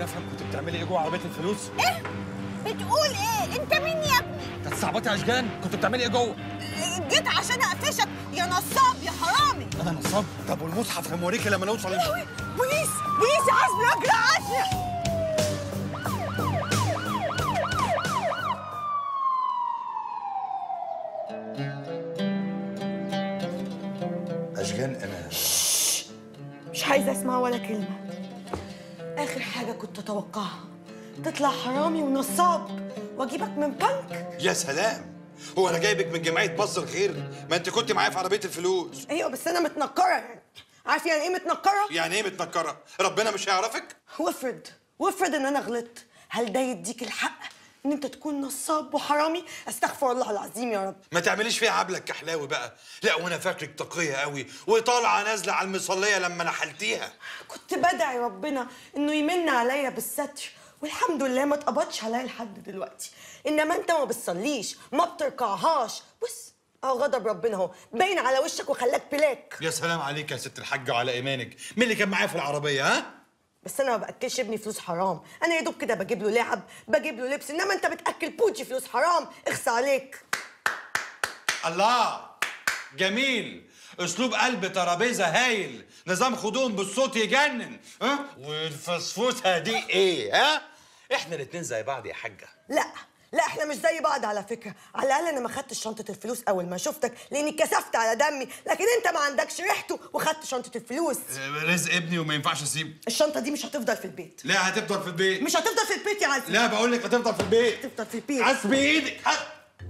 ممكن افهم كنت بتعملي ايه جوه عربيه الفلوس؟ ايه بتقول ايه انت مين يا ابني كانت صعبتي يا اشجان كنت بتعملي ايه جوه؟ جيت عشان اقفشك يا نصاب يا حرامي انا نصاب طب والمصحف هموريكي لما نوصل لهوي، بوليس بوليس يا حسبي اجري عشرة اشجان انا مش عايزه اسمع ولا كلمه اخر حاجه كنت اتوقعها تطلع حرامي ونصاب واجيبك من بنك يا سلام هو انا جايبك من جمعيه مصر الخير ما انت كنت معايا في عربيه الفلوس ايوه بس انا متنكره يعني عارف يعني ايه متنكره يعني ايه متنكره ربنا مش هيعرفك وافرض وافرض ان انا غلطت هل ده يديك الحق ان انت تكون نصاب وحرامي استغفر الله العظيم يا رب ما تعمليش فيها عبلك كحلاوي بقى لا وانا فاكرك تقيه قوي وطالعه نازله على المصليه لما نحلتيها كنت بدعي ربنا انه يمن عليا بالستر والحمد لله ما اتقبضش عليا لحد دلوقتي انما انت ما بتصليش ما بتركعهاش بص اهو غضب ربنا اهو باين على وشك وخلاك بلاك يا سلام عليك يا ست الحاجه وعلى ايمانك مين اللي كان معايا في العربيه ها بس انا ما باكلش ابني فلوس حرام انا يا دوب كده بجيب له لعب بجيب له لبس انما انت بتاكل بوجي فلوس حرام اخصى عليك الله جميل اسلوب قلب ترابيزه هايل نظام خدوم بالصوت يجنن ها والفسفوسه دي ايه ها احنا الاتنين زي بعض يا حاجه لا لا احنا مش زي بعض على فكره على الاقل انا ما خدتش شنطه الفلوس اول ما شفتك لاني كسفت على دمي لكن انت ما عندكش ريحته وخدت شنطه الفلوس رزق ابني وما ينفعش اسيبه الشنطه دي مش هتفضل في البيت لا هتفضل في البيت مش هتفضل في البيت يا عزمي لا بقول لك هتفضل في البيت هتفضل في البيت حسبي ايدك حس...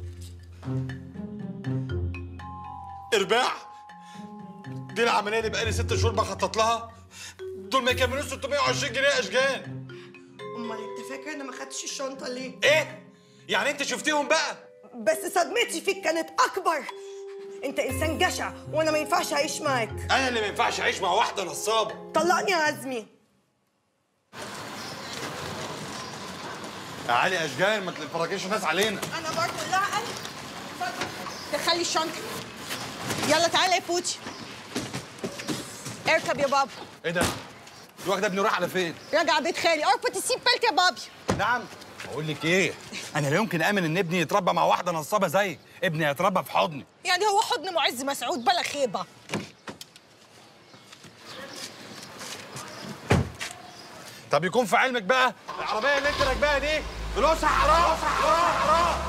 ارباع دي العمليه اللي بقالي ست شهور بخطط لها دول ما يكملوش 620 جنيه اشجان امال انت فاكر انا ما خدتش الشنطه ليه ايه يعني انت شفتيهم بقى بس صدمتي فيك كانت اكبر انت انسان جشع وانا ما ينفعش اعيش معاك انا اللي ما ينفعش اعيش مع واحده نصابه طلقني يا عزمي يا علي اشجان ما تفرجيش الناس علينا انا برضه لا انا اتفضل دخلي الشنطه يلا تعالى يا بوتي اركب يا بابا ايه ده؟ دي واخده ابني راح على فين؟ راجع بيت خالي اربط السيت بيلت يا بابي نعم بقول لك ايه؟ انا لا يمكن امن ان ابني يتربى مع واحده نصابه زيك، ابني هيتربى في حضني. يعني هو حضن معز مسعود بلا خيبه طب يكون في علمك بقى العربيه اللي انت راكباها دي فلوسها حرام حرام حرام